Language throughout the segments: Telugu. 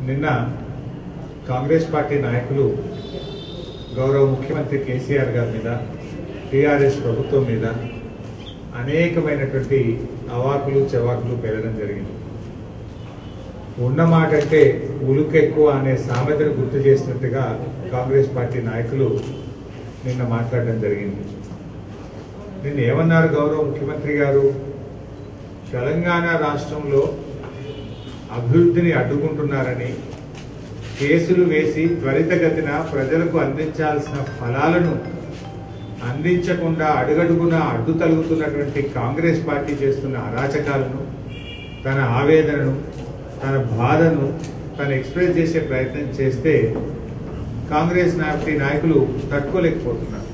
నిన్న కాంగ్రెస్ పార్టీ నాయకులు గౌరవ ముఖ్యమంత్రి కేసీఆర్ గారి మీద టీఆర్ఎస్ ప్రభుత్వం మీద అనేకమైనటువంటి అవాకులు చెవాకులు పెరగడం జరిగింది ఉన్న మాట అంటే ఉలుకెక్కువ అనే సామెతను గుర్తు చేసినట్టుగా కాంగ్రెస్ పార్టీ నాయకులు నిన్న మాట్లాడడం జరిగింది నిన్న ఏమన్నారు గౌరవ ముఖ్యమంత్రి గారు తెలంగాణ రాష్ట్రంలో అభివృద్ధిని అడ్డుకుంటున్నారని కేసులు వేసి త్వరితగతిన ప్రజలకు అందించాల్సిన ఫలాలను అందించకుండా అడుగడుగున అడ్డు తలుగుతున్నటువంటి కాంగ్రెస్ పార్టీ చేస్తున్న అరాచకాలను తన ఆవేదనను తన బాధను తను ఎక్స్ప్రెస్ చేసే ప్రయత్నం చేస్తే కాంగ్రెస్ పార్టీ నాయకులు తట్టుకోలేకపోతున్నారు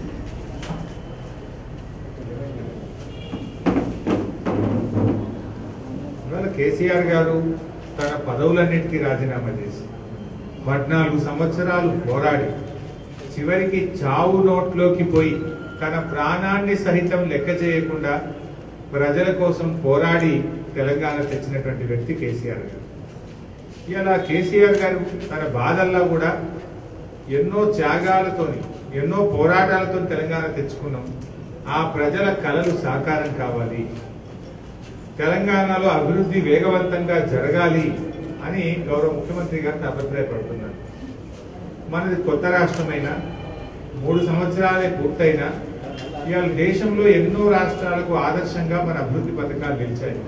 ఇవాళ కేసీఆర్ గారు తన పదవులన్నిటికీ రాజీనామా చేసి పద్నాలుగు సంవత్సరాలు పోరాడి చివరికి చావు నోట్లోకి పోయి తన ప్రాణాన్ని సహితం లెక్క చేయకుండా ప్రజల కోసం పోరాడి తెలంగాణ తెచ్చినటువంటి వ్యక్తి కేసీఆర్ గారు ఇలా కేసీఆర్ గారు తన బాధల్లో కూడా ఎన్నో త్యాగాలతోని ఎన్నో పోరాటాలతో తెలంగాణ తెచ్చుకున్నాం ఆ ప్రజల కలలు సాకారం కావాలి తెలంగాణలో అభివృద్ధి వేగవంతంగా జరగాలి అని గౌరవ ముఖ్యమంత్రి గారిని అభిప్రాయపడుతున్నారు మనది కొత్త రాష్ట్రమైనా మూడు సంవత్సరాలే పూర్తయినా ఇవాళ దేశంలో ఎన్నో రాష్ట్రాలకు ఆదర్శంగా మన అభివృద్ధి పథకాలు నిలిచాయి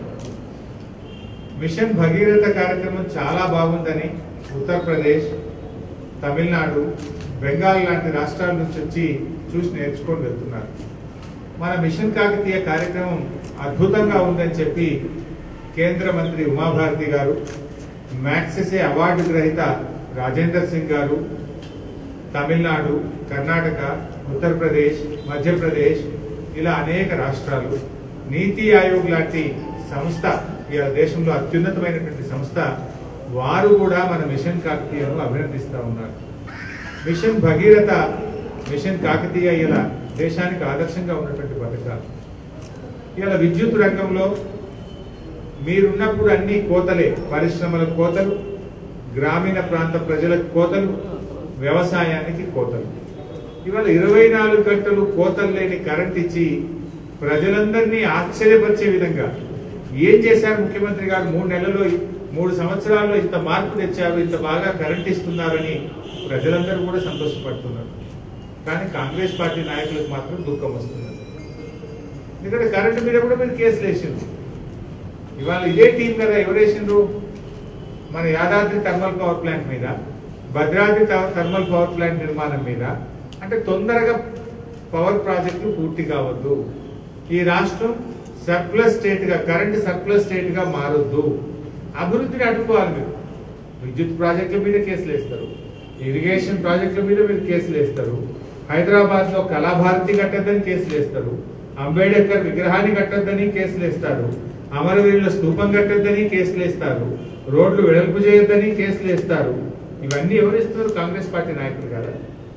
మిషన్ భగీరథ కార్యక్రమం చాలా బాగుందని ఉత్తరప్రదేశ్ తమిళనాడు బెంగాల్ లాంటి రాష్ట్రాల నుంచి వచ్చి చూసి నేర్చుకొని వెళ్తున్నారు మన మిషన్ కాకతీయ కార్యక్రమం అద్భుతంగా ఉందని చెప్పి కేంద్ర మంత్రి ఉమాభారతి గారు మ్యాక్సెసే అవార్డు గ్రహీత రాజేందర్ సింగ్ గారు తమిళనాడు కర్ణాటక ఉత్తరప్రదేశ్ మధ్యప్రదేశ్ ఇలా అనేక రాష్ట్రాలు నీతి ఆయోగ్ లాంటి సంస్థ ఇవాళ దేశంలో అత్యున్నతమైనటువంటి సంస్థ వారు కూడా మన మిషన్ కాకతీయను అభినందిస్తా ఉన్నారు మిషన్ భగీరథ మిషన్ కాకతీయ ఇలా దేశానికి ఆదర్శంగా ఉన్నటువంటి పథకాలు ఇలా విద్యుత్ రంగంలో మీరున్నప్పుడు అన్ని కోతలే పరిశ్రమల కోతలు గ్రామీణ ప్రాంత ప్రజలకు కోతలు వ్యవసాయానికి కోతలు ఇవాళ ఇరవై నాలుగు గంటలు కోతలు లేని కరెంట్ ఇచ్చి ప్రజలందరినీ ఆశ్చర్యపరిచే విధంగా ఏం చేశారు ముఖ్యమంత్రి గారు మూడు నెలల్లో మూడు సంవత్సరాల్లో ఇంత మార్పు తెచ్చారు ఇంత బాగా కరెంట్ ఇస్తున్నారని ప్రజలందరూ కూడా సంతోషపడుతున్నారు కానీ కాంగ్రెస్ పార్టీ నాయకులకు మాత్రం దుఃఖం వస్తున్నది ఎందుకంటే కరెంటు మీద కూడా మీరు కేసులు వేసిండ్రు ఇవాళ ఇదే టీం కదా ఎవరు వేసిండ్రు మన యాదాద్రి థర్మల్ పవర్ ప్లాంట్ మీద భద్రాద్రి థ- థర్మల్ పవర్ ప్లాంట్ నిర్మాణం మీద అంటే తొందరగా పవర్ ప్రాజెక్టులు పూర్తి కావద్దు ఈ రాష్ట్రం సర్ప్లస్ స్టేట్ గా కరెంట్ సర్ప్లస్ స్టేట్ గా మారొద్దు అభివృద్ధిని అడ్డుకోవాలి మీరు విద్యుత్ ప్రాజెక్టుల మీద కేసులు వేస్తారు ఇరిగేషన్ ప్రాజెక్టుల మీద మీరు కేసులు వేస్తారు హైదరాబాద్ లో కళాభారతి కట్టద్దని కేసులు వేస్తారు అంబేద్కర్ విగ్రహాన్ని కట్టొద్దని కేసులు వేస్తారు అమరవీరుల స్తూపం కట్టొద్దని కేసులు వేస్తారు రోడ్లు వెడల్పు చేయొద్దని కేసులు వేస్తారు ఇవన్నీ ఎవరు ఇస్తున్నారు కాంగ్రెస్ పార్టీ నాయకులు కదా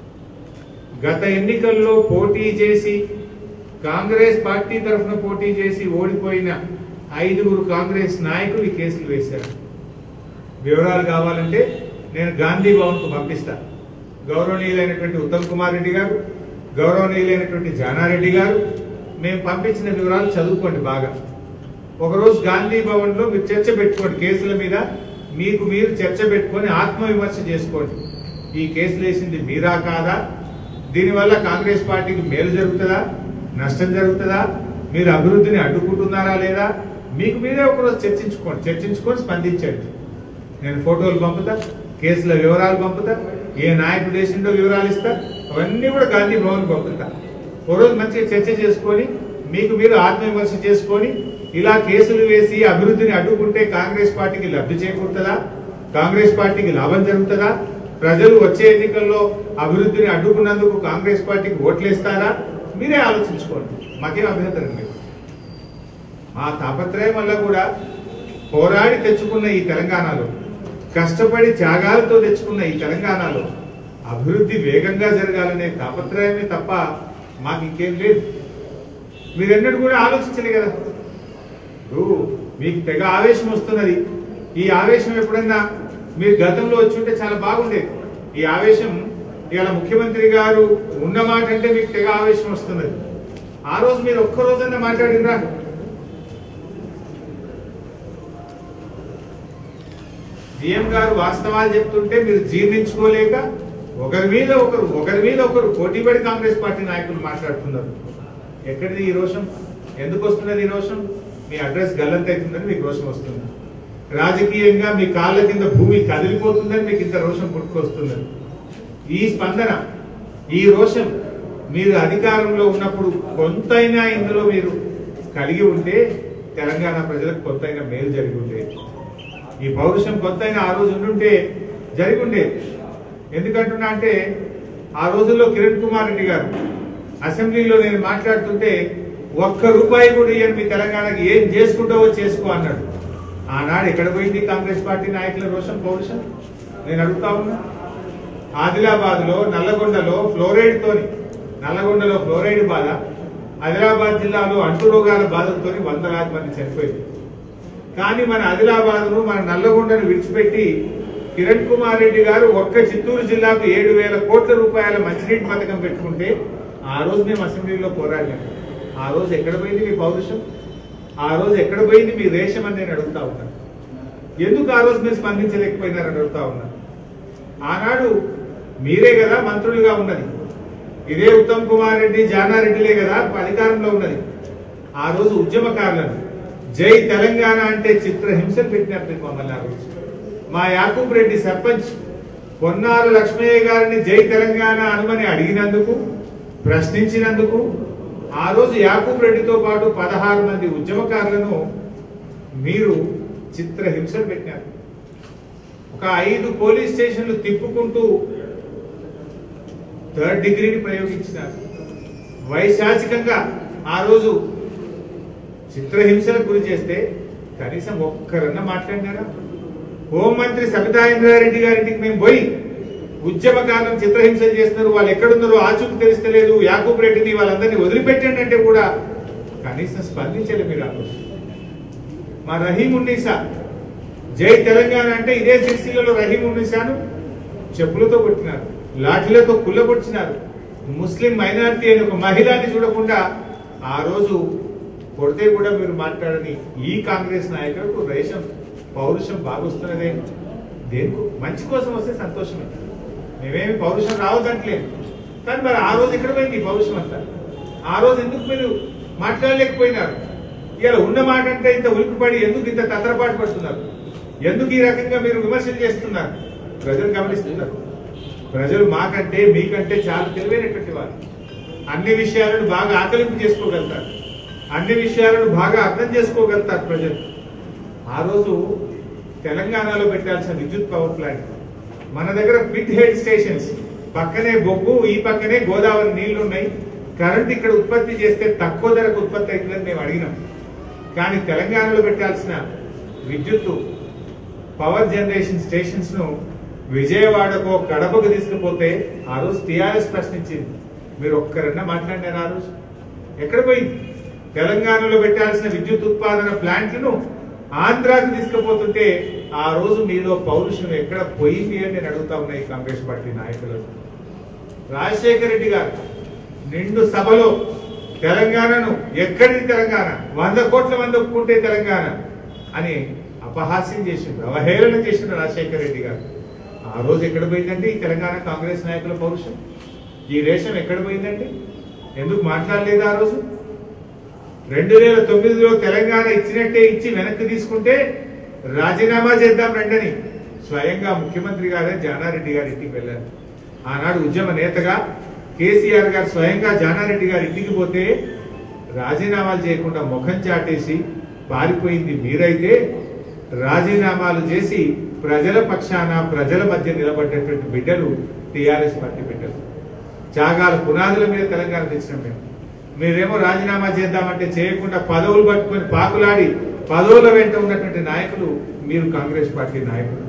గత ఎన్నికల్లో పోటీ చేసి కాంగ్రెస్ పార్టీ తరఫున పోటీ చేసి ఓడిపోయిన ఐదుగురు కాంగ్రెస్ నాయకులు ఈ కేసులు వేశారు వివరాలు కావాలంటే నేను గాంధీ భవన్ కు పంపిస్తా గౌరవనీయులైనటువంటి ఉత్తమ్ కుమార్ రెడ్డి గారు గౌరవనీయులైనటువంటి జానారెడ్డి గారు మేము పంపించిన వివరాలు చదువుకోండి బాగా ఒకరోజు గాంధీ భవన్ లో మీరు చర్చ పెట్టుకోండి కేసుల మీద మీకు మీరు చర్చ పెట్టుకొని ఆత్మవిమర్శ చేసుకోండి ఈ కేసులు వేసింది మీరా కాదా దీనివల్ల కాంగ్రెస్ పార్టీకి మేలు జరుగుతుందా నష్టం జరుగుతుందా మీరు అభివృద్ధిని అడ్డుకుంటున్నారా లేదా మీకు మీరే ఒకరోజు చర్చించుకోండి చర్చించుకొని స్పందించండి నేను ఫోటోలు పంపుతా కేసుల వివరాలు పంపుతా ఏ నాయకుడు వేసిండో వివరాలు ఇస్తా అవన్నీ కూడా గాంధీ భవన్ పంపుతా ఓ రోజు మంచిగా చర్చ చేసుకొని మీకు మీరు ఆత్మవిమర్శ చేసుకొని ఇలా కేసులు వేసి అభివృద్ధిని అడ్డుకుంటే కాంగ్రెస్ పార్టీకి లబ్ధి చేకూరుతుందా కాంగ్రెస్ పార్టీకి లాభం జరుగుతుందా ప్రజలు వచ్చే ఎన్నికల్లో అభివృద్ధిని అడ్డుకున్నందుకు కాంగ్రెస్ పార్టీకి ఓట్లేస్తారా మీరే ఆలోచించుకోండి మాకేం అభ్యంతరం లేదు ఆ తాపత్రయం వల్ల కూడా పోరాడి తెచ్చుకున్న ఈ తెలంగాణలో కష్టపడి త్యాగాలతో తెచ్చుకున్న ఈ తెలంగాణలో అభివృద్ధి వేగంగా జరగాలనే తాపత్రయమే తప్ప మాకు ఇంకేం లేదు మీరెన్నడూ కూడా ఆలోచించలే కదా ఇప్పుడు మీకు తెగ ఆవేశం వస్తున్నది ఈ ఆవేశం ఎప్పుడన్నా మీరు గతంలో వచ్చి ఉంటే చాలా బాగుండేది ఈ ఆవేశం ఇవాళ ముఖ్యమంత్రి గారు ఉన్న మాట అంటే మీకు తెగ ఆవేశం వస్తున్నది ఆ రోజు మీరు ఒక్క రోజన్నా మాట్లాడినరా సీఎం గారు వాస్తవాలు చెప్తుంటే మీరు జీర్ణించుకోలేక ఒకరి మీద ఒకరు ఒకరి మీద ఒకరు పోటీపడి కాంగ్రెస్ పార్టీ నాయకులు మాట్లాడుతున్నారు ఎక్కడిది ఈ రోషం ఎందుకు వస్తున్నది ఈ రోషం మీ అడ్రస్ గల్లంత అవుతుందని మీకు రోషం వస్తుంది రాజకీయంగా మీ కాళ్ళ కింద భూమి కదిలిపోతుందని మీకు ఇంత రోషం పుట్టుకొస్తున్నది ఈ స్పందన ఈ రోషం మీరు అధికారంలో ఉన్నప్పుడు కొంతైనా ఇందులో మీరు కలిగి ఉంటే తెలంగాణ ప్రజలకు కొంతైనా మేలు జరిగి ఉండేది ఈ పౌరుషం కొంతైనా ఆ రోజు ఉండుంటే జరిగి ఉండేది ఎందుకంటున్నా అంటే ఆ రోజుల్లో కిరణ్ కుమార్ రెడ్డి గారు అసెంబ్లీలో నేను మాట్లాడుతుంటే ఒక్క రూపాయి కూడా ఇయ్యను మీ తెలంగాణకి ఏం చేసుకుంటావో చేసుకో అన్నాడు ఆనాడు ఎక్కడ పోయింది కాంగ్రెస్ పార్టీ నాయకుల రోషం పౌరుషం నేను అడుగుతా ఉన్నా ఆదిలాబాద్ లో నల్లగొండలో ఫ్లోరైడ్ తోని నల్లగొండలో ఫ్లోరైడ్ బాధ ఆదిలాబాద్ జిల్లాలో అంటు రోగాల బాధలతో వందలాది మంది చనిపోయింది కానీ మన ఆదిలాబాద్ ను మన నల్లగొండను విడిచిపెట్టి కిరణ్ కుమార్ రెడ్డి గారు ఒక్క చిత్తూరు జిల్లాకు ఏడు వేల కోట్ల రూపాయల మంచినీటి పథకం పెట్టుకుంటే ఆ రోజు మేము అసెంబ్లీలో పోరాడాం ఆ రోజు ఎక్కడ పోయింది మీ పౌరుషం ఆ రోజు ఎక్కడ పోయింది మీ రేషం అని నేను అడుగుతా ఉన్నా ఎందుకు ఆ రోజు మీరు స్పందించలేకపోయినారని అడుగుతా ఉన్నా ఆనాడు మీరే కదా మంత్రులుగా ఉన్నది ఇదే ఉత్తమ్ కుమార్ రెడ్డి జానారెడ్డిలే కదా అధికారంలో ఉన్నది ఆ రోజు ఉద్యమకారులను జై తెలంగాణ అంటే చిత్రహింసలు పెట్టినప్పుడు మమ్మల్ని ఆ రోజు మా యాకూబ్ రెడ్డి సర్పంచ్ పొన్నాల లక్ష్మయ్య గారిని జై తెలంగాణ అనుమని అడిగినందుకు ప్రశ్నించినందుకు ఆ రోజు యాకూబ్ రెడ్డితో పాటు పదహారు మంది ఉద్యమకారులను మీరు చిత్రహింసలు పెట్టినారు ఒక ఐదు పోలీస్ స్టేషన్లు తిప్పుకుంటూ థర్డ్ డిగ్రీని ప్రయోగించినారు వైశాచికంగా ఆ రోజు చిత్రహింసలకు గురి చేస్తే కనీసం ఒక్కరన్నా మాట్లాడినారా హోంమంత్రి సబితా ఇంద్రారెడ్డి గారింటికి మేము పోయి ఉద్యమకాలం చిత్రహింసలు చేస్తున్నారు వాళ్ళు ఎక్కడున్నారో ఆచూకు తెలుస్తలేదు యాకూబ్ రెడ్డిని వాళ్ళందరినీ వదిలిపెట్టండి అంటే కూడా కనీసం స్పందించలేదు మీరు ఆ రోజు మా రహీం ఉన్నీసా జై తెలంగాణ అంటే ఇదే సిరిసిల్లలో రహీం ఉన్నీసాను చెప్పులతో కొట్టినారు లాఠీలతో కుల్లగొట్టినారు ముస్లిం మైనారిటీ అని ఒక మహిళని చూడకుండా ఆ రోజు కొడితే కూడా మీరు మాట్లాడని ఈ కాంగ్రెస్ నాయకులకు రేషం పౌరుషం బాగొస్తున్నదే దేనికి మంచి కోసం వస్తే సంతోషమే మేమేమి పౌరుషం రావద్దంటలేదు కానీ మరి ఆ రోజు ఎక్కడ పోయింది ఈ పౌరుషం అంతా ఆ రోజు ఎందుకు మీరు మాట్లాడలేకపోయినారు ఇలా ఉన్న మాట అంటే ఇంత ఉలికిపడి ఎందుకు ఇంత తత్తరపాటు పడుతున్నారు ఎందుకు ఈ రకంగా మీరు విమర్శలు చేస్తున్నారు ప్రజలు గమనిస్తున్నారు ప్రజలు మాకంటే మీకంటే చాలా తెలివైనటువంటి వారు అన్ని విషయాలను బాగా ఆకలింపు చేసుకోగలుగుతారు అన్ని విషయాలను బాగా అర్థం చేసుకోగలుగుతారు ప్రజలు ఆ రోజు తెలంగాణలో పెట్టాల్సిన విద్యుత్ పవర్ ప్లాంట్ మన దగ్గర పిట్ హెడ్ స్టేషన్స్ పక్కనే బొగ్గు ఈ పక్కనే గోదావరి నీళ్లు ఉన్నాయి కరెంట్ ఇక్కడ ఉత్పత్తి చేస్తే తక్కువ ధరకు ఉత్పత్తి అవుతుందని మేము అడిగినాం కానీ తెలంగాణలో పెట్టాల్సిన విద్యుత్తు పవర్ జనరేషన్ స్టేషన్స్ ను విజయవాడకో కడపకు తీసుకుపోతే ఆ రోజు టిఆర్ఎస్ ప్రశ్నించింది మీరు ఒక్కరన్నా మాట్లాడినారు ఆ రోజు ఎక్కడ పోయింది తెలంగాణలో పెట్టాల్సిన విద్యుత్ ఉత్పాదన ప్లాంట్లను ఆంధ్రాకు తీసుకుపోతుంటే ఆ రోజు మీలో పౌరుషం ఎక్కడ పోయింది అని నేను అడుగుతా ఉన్నా ఈ కాంగ్రెస్ పార్టీ నాయకులు రాజశేఖర రెడ్డి గారు నిండు సభలో తెలంగాణను ఎక్కడిది తెలంగాణ వంద కోట్ల మంది ఒప్పుకుంటే తెలంగాణ అని అపహాస్యం చేసిండు అవహేళన చేసిండు రాజశేఖర రెడ్డి గారు ఆ రోజు ఎక్కడ పోయిందండి ఈ తెలంగాణ కాంగ్రెస్ నాయకుల పౌరుషం ఈ రేషం ఎక్కడ పోయిందండి ఎందుకు మాట్లాడలేదు ఆ రోజు రెండు వేల తొమ్మిదిలో తెలంగాణ ఇచ్చినట్టే ఇచ్చి వెనక్కి తీసుకుంటే రాజీనామా చేద్దాం రండని స్వయంగా ముఖ్యమంత్రి గారే జానారెడ్డి గారి ఇంటికి వెళ్ళారు ఆనాడు ఉద్యమ నేతగా కేసీఆర్ గారు స్వయంగా జానారెడ్డి గారి ఇంటికి పోతే రాజీనామాలు చేయకుండా ముఖం చాటేసి పారిపోయింది మీరైతే రాజీనామాలు చేసి ప్రజల పక్షాన ప్రజల మధ్య నిలబడ్డటువంటి బిడ్డలు టిఆర్ఎస్ పార్టీ బిడ్డలు త్యాగాల పునాదుల మీద తెలంగాణ తెచ్చినాం మేము మీరేమో రాజీనామా చేద్దామంటే చేయకుండా పదవులు పట్టుకొని పాకులాడి పదవుల వెంట ఉన్నటువంటి నాయకులు మీరు కాంగ్రెస్ పార్టీ నాయకులు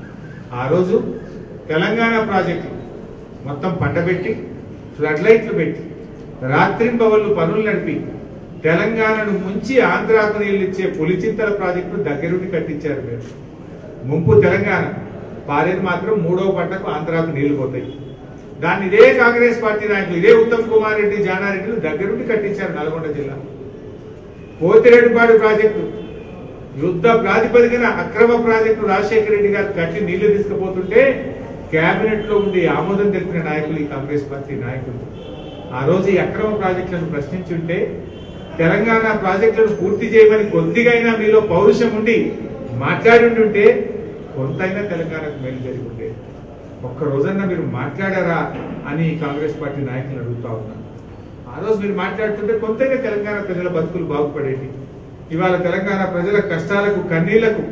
ఆ రోజు తెలంగాణ ప్రాజెక్టులు మొత్తం పంటబెట్టి ఫ్లడ్ లైట్లు పెట్టి రాత్రింబవళ్ళు పనులు నడిపి తెలంగాణను ముంచి ఆంధ్రాకు నీళ్ళు ఇచ్చే పులిచింతల ప్రాజెక్టు దగ్గరుండి కట్టించారు మీరు ముంపు తెలంగాణ పారేరు మాత్రం మూడవ పంటకు ఆంధ్రాకు నీళ్లు పోతాయి దాన్ని ఇదే కాంగ్రెస్ పార్టీ నాయకులు ఇదే ఉత్తమ్ కుమార్ రెడ్డి జానారెడ్డిలు దగ్గరుండి కట్టించారు నల్గొండ జిల్లా పోతిరెడ్డిపాడు ప్రాజెక్టు యుద్ధ ప్రాతిపదికన అక్రమ ప్రాజెక్టు రాజశేఖర రెడ్డి గారు కట్టి నీళ్లు తీసుకుపోతుంటే కేబినెట్ లో ఉండి ఆమోదం తెలిపిన నాయకులు ఈ కాంగ్రెస్ పార్టీ నాయకులు ఆ రోజు ఈ అక్రమ ప్రాజెక్టులను ప్రశ్నించుంటే తెలంగాణ ప్రాజెక్టులను పూర్తి చేయమని కొద్దిగైనా మీలో పౌరుషం ఉండి మాట్లాడి ఉంటే కొంతైనా తెలంగాణకు మేలు జరిగి ఉండే ఒక్క రోజన్నా మీరు మాట్లాడారా అని కాంగ్రెస్ పార్టీ నాయకులు అడుగుతా ఉన్నాను ఆ రోజు మీరు మాట్లాడుతుంటే కొంతైనా తెలంగాణ ప్రజల బతుకులు బాగుపడేది ఇవాళ తెలంగాణ ప్రజల కష్టాలకు కన్నీళ్లకు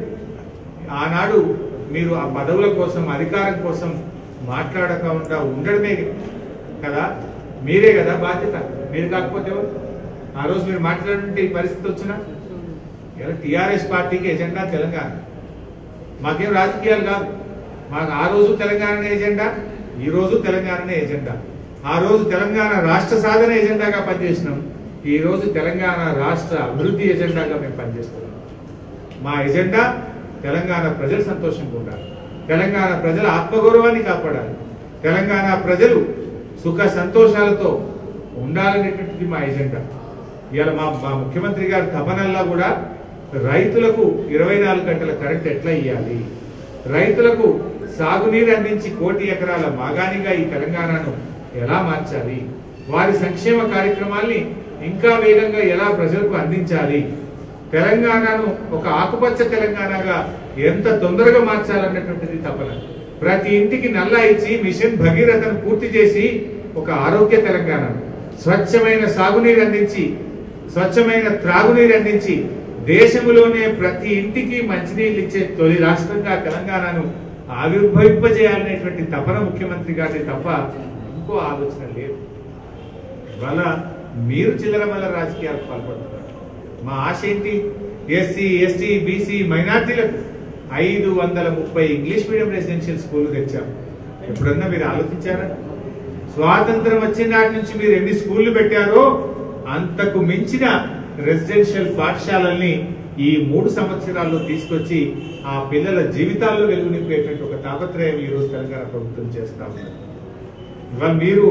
ఆనాడు మీరు ఆ పదవుల కోసం అధికారం కోసం మాట్లాడకుండా ఉండడమే కదా మీరే కదా బాధ్యత మీరు కాకపోతే ఎవరు? ఆ రోజు మీరు మాట్లాడుతుంటే ఈ పరిస్థితి వచ్చినా ఇలా టిఆర్ఎస్ పార్టీకి ఎజెండా తెలంగాణ మాకేం రాజకీయాలు కాదు మాకు ఆ రోజు తెలంగాణనే ఎజెండా ఈ రోజు తెలంగాణనే ఎజెండా ఆ రోజు తెలంగాణ రాష్ట్ర సాధన ఎజెండాగా పనిచేసినాం ఈ రోజు తెలంగాణ రాష్ట్ర అభివృద్ధి ఎజెండాగా మేము పనిచేస్తున్నాం మా ఎజెండా తెలంగాణ ప్రజలు సంతోషంగా ఉండాలి తెలంగాణ ప్రజల ఆత్మగౌరవాన్ని కాపాడాలి తెలంగాణ ప్రజలు సుఖ సంతోషాలతో ఉండాలనేటువంటిది మా ఎజెండా ఇవాళ మా మా ముఖ్యమంత్రి గారి తపనల్లా కూడా రైతులకు ఇరవై నాలుగు గంటల కరెంట్ ఎట్లా ఇవ్వాలి రైతులకు సాగునీరు అందించి కోటి ఎకరాల మాగాణిగా ఈ తెలంగాణను ఎలా మార్చాలి వారి సంక్షేమ కార్యక్రమాల్ని ఇంకా వేగంగా ఎలా ప్రజలకు అందించాలి తెలంగాణను ఒక ఆకుపచ్చ తెలంగాణగా ఎంత తొందరగా మార్చాలన్నటువంటిది తపన ప్రతి ఇంటికి నల్లా ఇచ్చి మిషన్ భగీరథను పూర్తి చేసి ఒక ఆరోగ్య తెలంగాణ స్వచ్ఛమైన సాగునీరు అందించి స్వచ్ఛమైన త్రాగునీరు అందించి దేశంలోనే ప్రతి ఇంటికి మంచినీళ్ళు ఇచ్చే తొలి రాష్ట్రంగా తెలంగాణను ఆవిర్భవింపజేయాలనేటువంటి తపన ముఖ్యమంత్రి గారి తప్ప ఇంకో ఆలోచన లేదు ఇవాళ మీరు చిల్లర మల్ల రాజకీయాలకు పాల్పడుతున్నారు మా ఆశ ఏంటి ఎస్సీ ఎస్టీ బీసీ మైనార్టీలకు ఐదు వందల ముప్పై ఇంగ్లీష్ మీడియం రెసిడెన్షియల్ స్కూల్ తెచ్చాం ఎప్పుడన్నా మీరు ఆలోచించారా స్వాతంత్రం వచ్చిన నాటి నుంచి మీరు ఎన్ని స్కూళ్లు పెట్టారో అంతకు మించిన రెసిడెన్షియల్ పాఠశాలల్ని ఈ మూడు సంవత్సరాల్లో తీసుకొచ్చి ఆ పిల్లల జీవితాల్లో వెలుగు నింపేటువంటి ఒక తాపత్రయం ఈ రోజు తెలంగాణ ప్రభుత్వం చేస్తా ఉంది ఇవాళ మీరు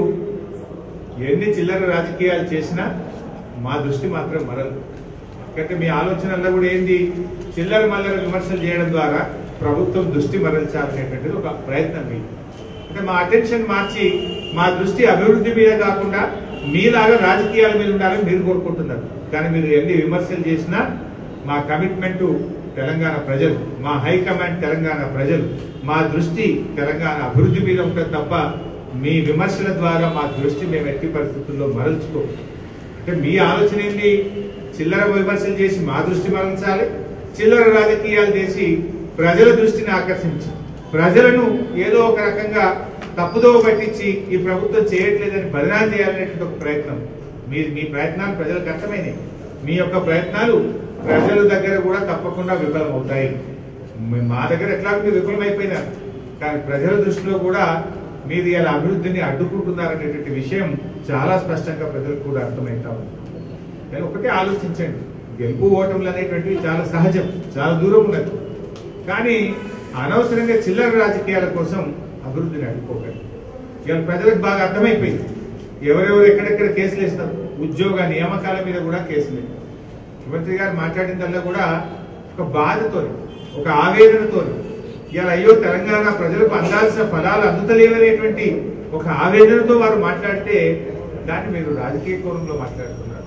ఎన్ని చిల్లర రాజకీయాలు చేసినా మా దృష్టి మాత్రం మరలు ఎందుకంటే మీ ఆలోచనల్లో కూడా ఏంది చిల్లర మల్లర విమర్శలు చేయడం ద్వారా ప్రభుత్వం దృష్టి మరల్చాలనేటువంటిది ఒక ప్రయత్నం మీ అంటే మా అటెన్షన్ మార్చి మా దృష్టి అభివృద్ధి మీద కాకుండా మీలాగా రాజకీయాల మీద ఉండాలని మీరు కోరుకుంటున్నారు కానీ మీరు ఎన్ని విమర్శలు చేసినా మా కమిట్మెంట్ తెలంగాణ ప్రజలు మా హైకమాండ్ తెలంగాణ ప్రజలు మా దృష్టి తెలంగాణ అభివృద్ధి మీద ఉంటుంది తప్ప మీ విమర్శల ద్వారా మా దృష్టి మేము ఎట్టి పరిస్థితుల్లో మరల్చుకో అంటే మీ ఆలోచన ఏంటి చిల్లర విమర్శలు చేసి మా దృష్టి మరల్చాలి చిల్లర రాజకీయాలు చేసి ప్రజల దృష్టిని ఆకర్షించి ప్రజలను ఏదో ఒక రకంగా తప్పుదోవ పట్టించి ఈ ప్రభుత్వం చేయట్లేదని బదనాలు చేయాలనేటువంటి ఒక ప్రయత్నం మీ మీ ప్రయత్నాలు ప్రజలకు అర్థమైనవి మీ యొక్క ప్రయత్నాలు ప్రజల దగ్గర కూడా తప్పకుండా విఫలమవుతాయి మీ- మా దగ్గర ఎట్లా మీరు విఫలమైపోయినారు కానీ ప్రజల దృష్టిలో కూడా మీరు ఇలా అభివృద్ధిని అడ్డుకుంటున్నారనేటువంటి విషయం చాలా స్పష్టంగా ప్రజలకు కూడా అర్థమవుతా ఉంది నేను ఒకటే ఆలోచించండి గెలుపు ఓటములు అనేటువంటివి చాలా సహజం చాలా దూరం ఉన్నది కానీ అనవసరంగా చిల్లర రాజకీయాల కోసం అభివృద్ధిని అడ్డుకోకండి ఇవాళ ప్రజలకు బాగా అర్థమైపోయింది ఎవరెవరు ఎక్కడెక్కడ కేసులు వేస్తారు ఉద్యోగ నియామకాల మీద కూడా కేసులు ముఖ్యమంత్రి గారు మాట్లాడిందల్లా కూడా ఒక బాధతో ఒక ఆవేదనతో ఇవాళ అయ్యో తెలంగాణ ప్రజలకు అందాల్సిన ఫలాలు అందుతలేవనేటువంటి ఒక ఆవేదనతో వారు మాట్లాడితే దాన్ని మీరు రాజకీయ కోణంలో మాట్లాడుతున్నారు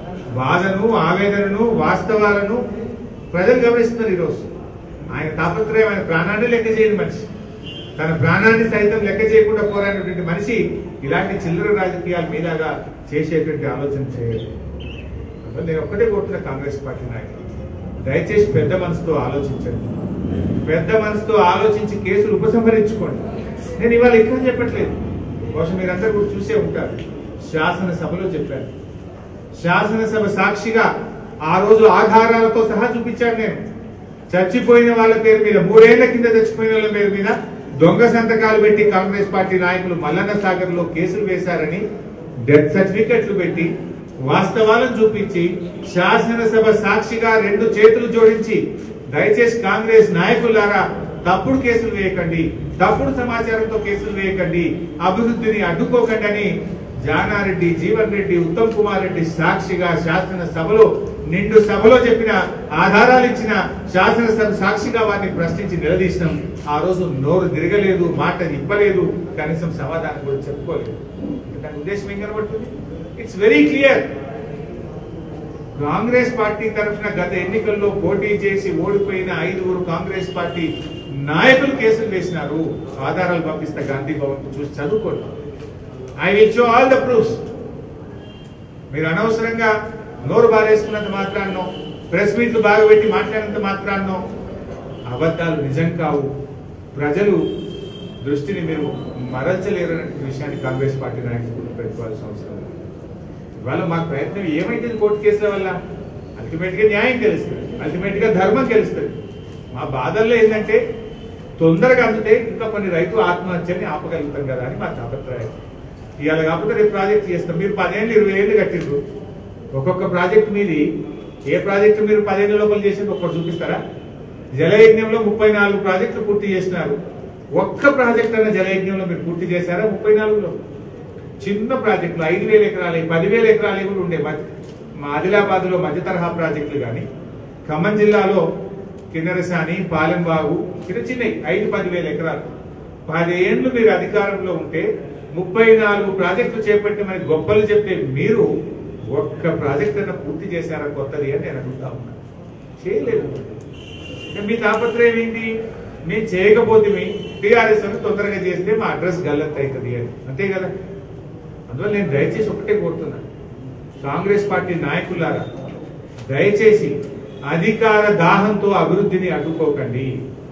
బాధను ఆవేదనను వాస్తవాలను ప్రజలు గమనిస్తున్నారు ఈరోజు ఆయన తాపత్రయం ఆయన ప్రాణాన్ని లెక్క చేయని మనిషి తన ప్రాణాన్ని సైతం లెక్క చేయకుండా పోరాడినటువంటి మనిషి ఇలాంటి చిల్లర రాజకీయాల మీదగా చేసేటువంటి ఆలోచన చేయలేదు అందువల్ల నేను ఒక్కటే కోరుతున్నా కాంగ్రెస్ పార్టీ నాయకులు దయచేసి పెద్ద మనసుతో ఆలోచించండి పెద్ద మనసుతో ఆలోచించి కేసులు ఉపసంహరించుకోండి నేను ఇవాళ ఇక్కడ చెప్పట్లేదు బహుశా మీరందరూ కూడా చూసే ఉంటారు శాసనసభలో చెప్పాను శాసనసభ సాక్షిగా ఆ రోజు ఆధారాలతో సహా చూపించాను నేను చచ్చిపోయిన వాళ్ళ పేరు మీద మూడేళ్ల కింద చచ్చిపోయిన వాళ్ళ పేరు మీద దొంగ సంతకాలు పెట్టి కాంగ్రెస్ పార్టీ నాయకులు మల్లన్న సాగర్ లో కేసులు వేశారని డెత్ సర్టిఫికెట్లు పెట్టి వాస్తవాలను చూపించి శాసనసభ సాక్షిగా రెండు చేతులు జోడించి దయచేసి కాంగ్రెస్ నాయకులారా తప్పుడు కేసులు వేయకండి తప్పుడు సమాచారంతో కేసులు వేయకండి అభివృద్ధిని అడ్డుకోకండి అని జానారెడ్డి జీవన్ రెడ్డి ఉత్తమ్ కుమార్ రెడ్డి సాక్షిగా శాసన సభలో నిండు సభలో చెప్పిన ఆధారాలు ఇచ్చిన శాసనసభ సాక్షిగా వారిని ప్రశ్నించి నిలదీసినాం ఆ రోజు నోరు తిరగలేదు మాట ఇప్పలేదు కనీసం సమాధానం కూడా చెప్పుకోలేదు దాని ఉద్దేశం ఏం కనబడుతుంది it's very clear Congress party తరఫున గత ఎన్నికల్లో పోటీ చేసి ఓడిపోయిన ఐదుగురు కాంగ్రెస్ పార్టీ నాయకులు కేసులు వేసినారు ఆధారాలు పంపిస్తా గాంధీ భవన్ చూసి చదువుకోండి I will show all the proofs మీరు అనవసరంగా నోరు బారేసుకున్నంత మాత్రాన్నో ప్రెస్ మీట్లు బాగా పెట్టి మాట్లాడినంత మాత్రాన్నో అబద్ధాలు నిజం కావు ప్రజలు దృష్టిని మీరు మరల్చలేరు అనే విషయాన్ని కాంగ్రెస్ పార్టీ నాయకులు గుర్తుపెట్టుకోవాల్సిన అవసరం ఉంది ఇవాళ మాకు ప్రయత్నం ఏమైతుంది కోర్టు కేసుల వల్ల అల్టిమేట్ గా న్యాయం తెలుస్తుంది అల్టిమేట్ గా ధర్మం తెలుస్తుంది మా బాధల్లో ఏంటంటే తొందరగా అందుతే ఇంకా కొన్ని రైతు ఆత్మహత్యని ఆపగలుగుతాం కదా అని మా అభిప్రాయం ఇవాళ కాకపోతే రేపు ప్రాజెక్ట్ చేస్తాం మీరు పదేళ్ళు ఇరవై ఏళ్ళు కట్టిండ్రు ఒక్కొక్క ప్రాజెక్ట్ మీది ఏ ప్రాజెక్టు మీరు పదేళ్ళ లోపల చేసింది ఒక్కటి చూపిస్తారా జలయజ్ఞంలో ముప్పై నాలుగు ప్రాజెక్టులు పూర్తి చేసినారు ఒక్క ప్రాజెక్ట్ అన్న జలయజ్ఞంలో మీరు పూర్తి చేశారా ముప్పై నాలుగులో చిన్న ప్రాజెక్టులు ఐదు వేల ఎకరాలు పదివేల ఎకరాలు కూడా ఉండే మధ్య మా ఆదిలాబాద్ లో మధ్య తరహా ప్రాజెక్టులు కానీ ఖమ్మం జిల్లాలో కిన్నెరసాని పాలెంబాగు చిన్న చిన్నవి ఐదు పదివేల ఎకరాలు పదేండ్లు మీరు అధికారంలో ఉంటే ముప్పై నాలుగు ప్రాజెక్టులు చేపట్టి మరి గొప్పలు చెప్పే మీరు ఒక్క ప్రాజెక్ట్ అన్న పూర్తి చేశారా కొత్తది అని నేను అడుగుతా ఉన్నా చేయలేదు ఇక మీ తాపత్రయం ఏంటి మేము చేయకపోతే మీ టీఆర్ఎస్ అని తొందరగా చేస్తే మా అడ్రస్ గల్లంత అవుతుంది అని అంతే కదా అందువల్ల నేను దయచేసి ఒకటే కోరుతున్నా కాంగ్రెస్ పార్టీ నాయకులారా దయచేసి అధికార దాహంతో అభివృద్ధిని అడ్డుకోకండి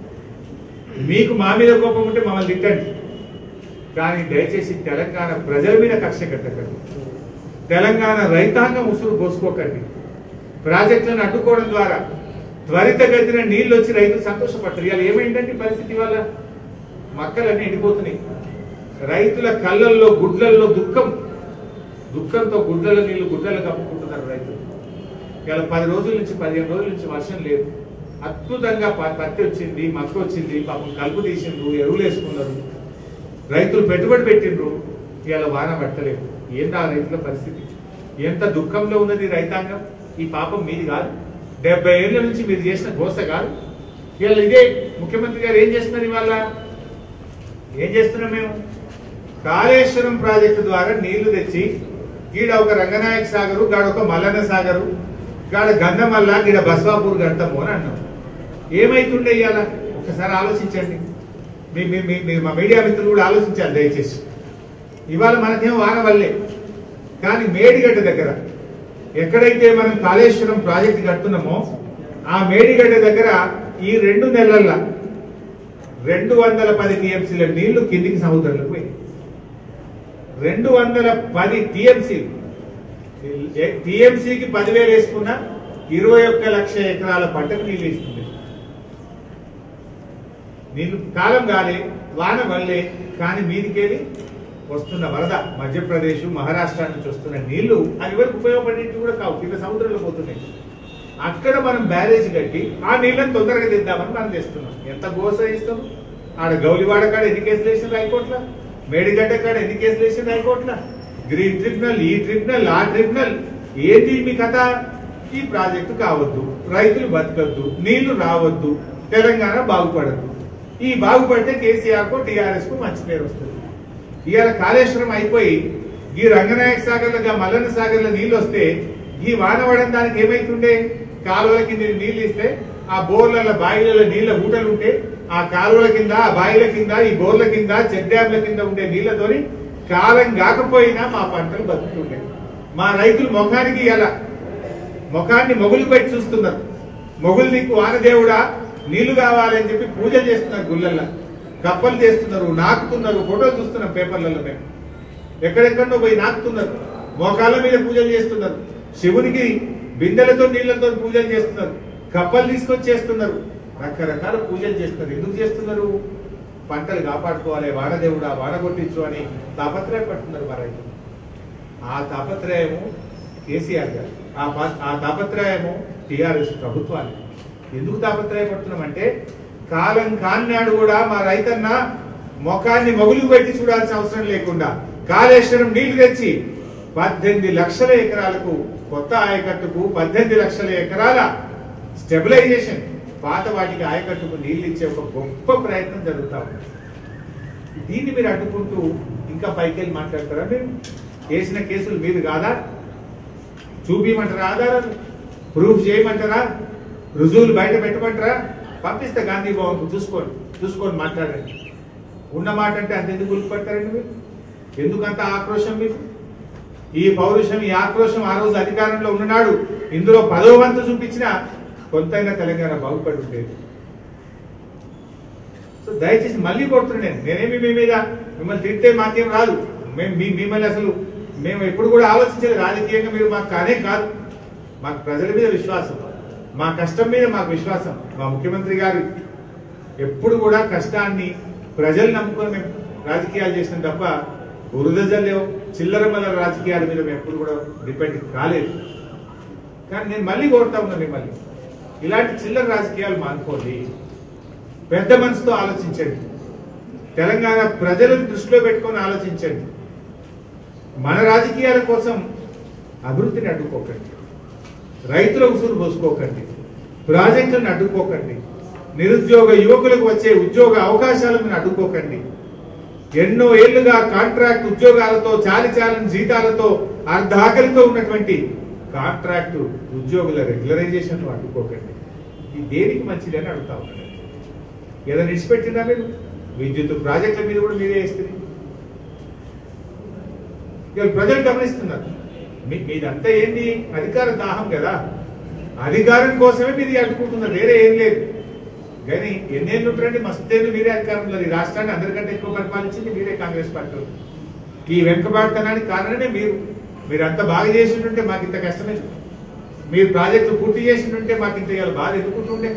మీకు మా మీద కోపం ఉంటే మమ్మల్ని తిట్టండి కానీ దయచేసి తెలంగాణ ప్రజల మీద కక్ష కట్టకండి తెలంగాణ రైతాంగం ఉసురు పోసుకోకండి ప్రాజెక్టులను అడ్డుకోవడం ద్వారా త్వరితగతిన నీళ్లు వచ్చి రైతులు సంతోషపడతారు ఇవాళ ఏమైందండి పరిస్థితి వల్ల మక్కలన్నీ ఎండిపోతున్నాయి రైతుల కళ్ళల్లో గుడ్లల్లో దుఃఖం దుఃఖంతో గుడ్డల నీళ్లు గుడ్డలు కప్పుకుంటున్నారు రైతులు ఇవాళ పది రోజుల నుంచి పదిహేను రోజుల నుంచి వర్షం లేదు అద్భుతంగా ప- పత్తి వచ్చింది మక్క వచ్చింది పాపం కలుపు తీసిండ్రు ఎరువులు వేసుకున్నారు రైతులు పెట్టుబడి పెట్టిండ్రు ఇవాళ వాన పట్టలేదు ఏంటి ఆ రైతుల పరిస్థితి ఎంత దుఃఖంలో ఉన్నది రైతాంగం ఈ పాపం మీది కాదు డెబ్బై ఏళ్ళ నుంచి మీరు చేసిన గోస కాదు ఇవాళ ఇదే ముఖ్యమంత్రి గారు ఏం చేస్తున్నారు ఇవాళ ఏం చేస్తున్నాం మేము కాళేశ్వరం ప్రాజెక్టు ద్వారా నీళ్లు తెచ్చి గీడ ఒక రంగనాయక సాగరు గాడ ఒక మల్లన్న సాగరు గాడ గంధమల్ల గీడ బస్వాపూర్ కడతాము అని అన్నాం ఏమైతుండే ఇవాళ ఒకసారి ఆలోచించండి మీ మీ- మీ- మీ మా మీడియా మిత్రులు కూడా ఆలోచించాలి దయచేసి ఇవాళ మనకేం వాన వల్లే కానీ మేడిగడ్డ దగ్గర ఎక్కడైతే మనం కాళేశ్వరం ప్రాజెక్ట్ కడుతున్నామో ఆ మేడిగడ్డ దగ్గర ఈ రెండు నెలల్లో రెండు వందల పది టీఎంసీల నీళ్లు కిందికి సముద్రంలోకి పోయి రెండు వందల పది టీఎంసీ టీఎంసీకి పదివేలు వేసుకున్న ఇరవై ఒక్క లక్ష ఎకరాల పంటకు నీళ్ళు ఇస్తుంది నీళ్ళు కాలం గాలే వాన వల్లే కానీ మీదికెళ్ళి వస్తున్న వరద మధ్యప్రదేశ్ మహారాష్ట్ర నుంచి వస్తున్న నీళ్లు అది వరకు ఉపయోగపడేవి కూడా కావు కింద సముద్రంలో పోతున్నాయి అక్కడ మనం బ్యారేజ్ కట్టి ఆ నీళ్ళని తొందరగా తెద్దామని మనం తెస్తున్నాం ఎంత గోస ఇస్తాం ఆడ గౌలివాడ కాడ ఎన్ని కేసులు వేసింది హైకోట్ల మేడిగడ్డ కాడ ఎన్ని కేసులు వేసింది హైకోట్ల గ్రీన్ ట్రిబ్యునల్ ఈ ట్రిబ్యునల్ ఆ ట్రిబ్యునల్ ఏంటి మీ కథ ఈ ప్రాజెక్టు కావద్దు రైతులు బతకద్దు నీళ్లు రావద్దు తెలంగాణ బాగుపడద్దు ఈ బాగుపడితే కేసీఆర్ కు టీఆర్ఎస్ కు మంచి పేరు వస్తుంది ఇవాళ కాళేశ్వరం అయిపోయి ఈ రంగనాయక సాగర్లో గా మల్లన్న సాగర్లో నీళ్లు వస్తే ఈ వాన పడడం దానికి ఏమైతుండే కాలువల కింద నీళ్లు ఇస్తే ఆ బోర్ల బాయిలలో నీళ్ళ ఊటలు ఉంటే ఆ కాలువల కింద ఆ బాయిల కింద ఈ బోర్ల కింద చెక్ డ్యాంల కింద ఉండే నీళ్లతోని కాలం కాకపోయినా మా పంటలు బతుకుతుండే మా రైతులు ముఖానికి ఇలా ముఖాన్ని మొగులు పెట్టి చూస్తున్నారు మొగులు నీకు వానదేవుడా నీళ్లు కావాలని చెప్పి పూజలు చేస్తున్నారు గుళ్ళల్లో కప్పలు చేస్తున్నారు నాకుతున్నారు ఫోటోలు చూస్తున్నాం పేపర్లలో మేము ఎక్కడెక్కడో పోయి నాకుతున్నారు మోకాళ్ళ మీద పూజలు చేస్తున్నారు శివునికి బిందెలతో నీళ్లతో పూజలు చేస్తున్నారు కప్పలు తీసుకొచ్చి చేస్తున్నారు రకరకాల పూజలు చేస్తున్నారు ఎందుకు చేస్తున్నారు పంటలు కాపాడుకోవాలి వానదేవుడా వాన కొట్టించు అని తాపత్రయపడుతున్నారు మా రైతులు ఆ తాపత్రయము కేసీఆర్ గారు ఆ పా- ఆ తాపత్రయము టిఆర్ఎస్ ప్రభుత్వాన్ని ఎందుకు తాపత్రయపడుతున్నామంటే కాలం కాన్నాడు కూడా మా రైతన్న ముఖాన్ని మొగులు పెట్టి చూడాల్సిన అవసరం లేకుండా కాళేశ్వరం నీళ్లు తెచ్చి పద్దెనిమిది లక్షల ఎకరాలకు కొత్త ఆయకట్టుకు పద్దెనిమిది లక్షల ఎకరాల స్టెబిలైజేషన్ పాత వాటికి ఆయకట్టుకు నీళ్లు ఇచ్చే ఒక గొప్ప ప్రయత్నం జరుగుతా ఉంది దీన్ని మీరు అడ్డుకుంటూ ఇంకా పైకి వెళ్ళి మాట్లాడతారా మీరు వేసిన కేసులు మీరు కాదా చూపించమంటారా ఆధారాలు ప్రూఫ్ చేయమంటారా రుజువులు బయట పెట్టమంటారా పంపిస్తే గాంధీ భవన్కు చూసుకోండి చూసుకొని మాట్లాడండి ఉన్న మాట అంటే అంతెందుకు గుర్తుపడతారండి మీరు ఎందుకంత ఆక్రోశం మీకు ఈ పౌరుషం ఈ ఆక్రోశం ఆ రోజు అధికారంలో ఉన్ననాడు ఇందులో పదో వంతు చూపించిన కొంతైనా తెలంగాణ బాగుపడి ఉండేది సో దయచేసి మళ్ళీ కొడుతున్నాను నేను నేనేమి మీ మీద మిమ్మల్ని తింటే మాకేం రాదు మేము మీ మిమ్మల్ని అసలు మేము ఎప్పుడు కూడా ఆలోచించేది రాజకీయంగా మీరు మాకు కానే కాదు మాకు ప్రజల మీద విశ్వాసం మా కష్టం మీద మాకు విశ్వాసం మా ముఖ్యమంత్రి గారు ఎప్పుడు కూడా కష్టాన్ని ప్రజలు నమ్ముకొని మేము రాజకీయాలు చేసినాం తప్ప బురద జల్లేవు చిల్లర మల్లర రాజకీయాల మీద మేము ఎప్పుడు కూడా డిపెండ్ కాలేదు కానీ నేను మళ్ళీ కోరుతా ఉన్నా మిమ్మల్ని ఇలాంటి చిల్లర రాజకీయాలు మానుకోండి పెద్ద మనసుతో ఆలోచించండి తెలంగాణ ప్రజలను దృష్టిలో పెట్టుకొని ఆలోచించండి మన రాజకీయాల కోసం అభివృద్ధిని అడ్డుకోకండి రైతుల ఉసురు పోసుకోకండి ప్రాజెక్టులను అడ్డుకోకండి నిరుద్యోగ యువకులకు వచ్చే ఉద్యోగ అవకాశాలను అడ్డుకోకండి ఎన్నో ఏళ్లుగా కాంట్రాక్ట్ ఉద్యోగాలతో చాలి చాలని జీతాలతో అర్ధాకలితో ఉన్నటువంటి కాంట్రాక్ట్ ఉద్యోగుల రెగ్యులరైజేషన్ అడ్డుకోకండి ఇది దేనికి మంచిది అని అడుగుతా ఉన్నాను ఏదైనా ఇడిచిపెట్టిందా మీరు విద్యుత్ ప్రాజెక్టుల మీద కూడా మీరే వేస్తుంది ఇవాళ ప్రజలు గమనిస్తున్నారు మీ- మీదంతా ఏంది అధికార దాహం కదా అధికారం కోసమే మీరు అడ్డుకుంటున్నారు వేరే ఏం లేదు కానీ ఎన్నేళ్ళు ఉంటారండి మస్తేళ్ళు మీరే అధికారంలో ఈ రాష్ట్రాన్ని అందరికంటే ఎక్కువ పరిపాలించింది మీరే కాంగ్రెస్ పార్టీ ఈ వెనుకబాటుతనానికి కారణమే మీరు మీరు అంత బాగా చేసి ఉంటే మాకు ఇంత కష్టమే మీరు ప్రాజెక్టు పూర్తి చేసి ఉంటే మాకు ఇంత ఇవాళ బాధ ఎదుర్కొంటుండే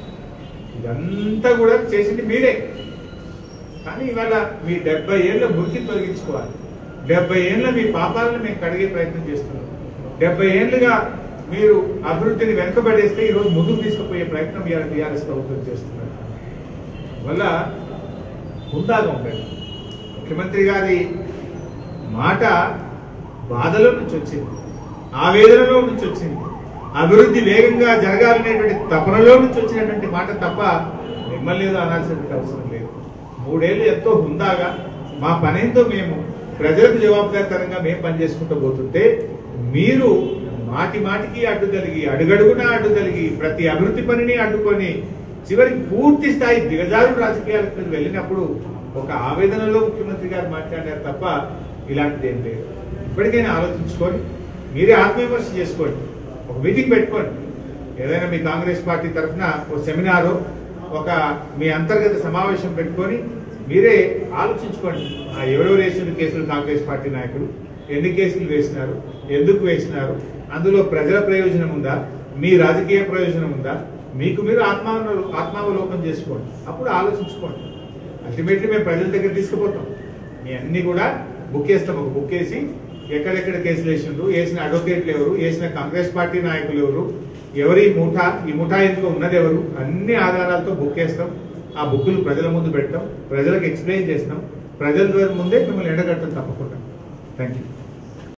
ఇదంతా కూడా చేసింది మీరే కానీ ఇవాళ మీ డెబ్బై ఏళ్ళ మురికి తొలగించుకోవాలి డెబ్బై ఏళ్ళ మీ పాపాలను మేము కడిగే ప్రయత్నం చేస్తున్నాం డెబ్బై ఏళ్ళుగా మీరు అభివృద్ధిని వెనుకబడేస్తే ఈ రోజు ముందుకు తీసుకుపోయే ప్రయత్నం ఇవాళ టీఆర్ఎస్ ప్రభుత్వం చేస్తున్నారు వల్ల హుందాగా ఉండండి ముఖ్యమంత్రి గారి మాట బాధలో నుంచి వచ్చింది ఆవేదనలో నుంచి వచ్చింది అభివృద్ధి వేగంగా జరగాలనేటువంటి తపనలో నుంచి వచ్చినటువంటి మాట తప్ప మిమ్మల్ని ఏదో అనాల్సినటువంటి అవసరం లేదు మూడేళ్లు ఎంతో హుందాగా మా పనేంతో మేము ప్రజలకు జవాబుదారితనంగా మేము పనిచేసుకుంటూ పోతుంటే మీరు మాటి మాటికి అడ్డు కలిగి అడుగడుగునా అడ్డు కలిగి ప్రతి అభివృద్ధి పనిని అడ్డుకొని చివరికి పూర్తి స్థాయి దిగజారు రాజకీయాలకు మీరు వెళ్ళినప్పుడు ఒక ఆవేదనలో ముఖ్యమంత్రి గారు మాట్లాడారు తప్ప ఇలాంటిది ఏం లేదు ఇప్పటికైనా ఆలోచించుకొని మీరే ఆత్మవిమర్శ చేసుకోండి ఒక మీటింగ్ పెట్టుకోండి ఏదైనా మీ కాంగ్రెస్ పార్టీ తరఫున ఒక సెమినారు ఒక మీ అంతర్గత సమావేశం పెట్టుకొని మీరే ఆలోచించుకోండి ఆ ఎవరెవరు వేసిన కేసులు కాంగ్రెస్ పార్టీ నాయకులు ఎన్ని కేసులు వేసినారు ఎందుకు వేసినారు అందులో ప్రజల ప్రయోజనం ఉందా మీ రాజకీయ ప్రయోజనం ఉందా మీకు మీరు ఆత్మ ఆత్మావలోకం చేసుకోండి అప్పుడు ఆలోచించుకోండి అల్టిమేట్లీ మేము ప్రజల దగ్గర తీసుకుపోతాం మీ అన్ని కూడా బుక్ వేస్తాం ఒక బుక్ వేసి ఎక్కడెక్కడ కేసులు వేసిండ్రు వేసిన అడ్వకేట్లు ఎవరు వేసిన కాంగ్రెస్ పార్టీ నాయకులు ఎవరు ఎవరి ముఠా ఈ ముఠా ఇంట్లో ఉన్నది ఎవరు అన్ని ఆధారాలతో బుక్ వేస్తాం ఆ బుక్కులు ప్రజల ముందు పెడతాం ప్రజలకు ఎక్స్ప్లెయిన్ చేస్తాం ప్రజల ముందే మిమ్మల్ని ఎండగట్టడం తప్పకుండా థ్యాంక్ యూ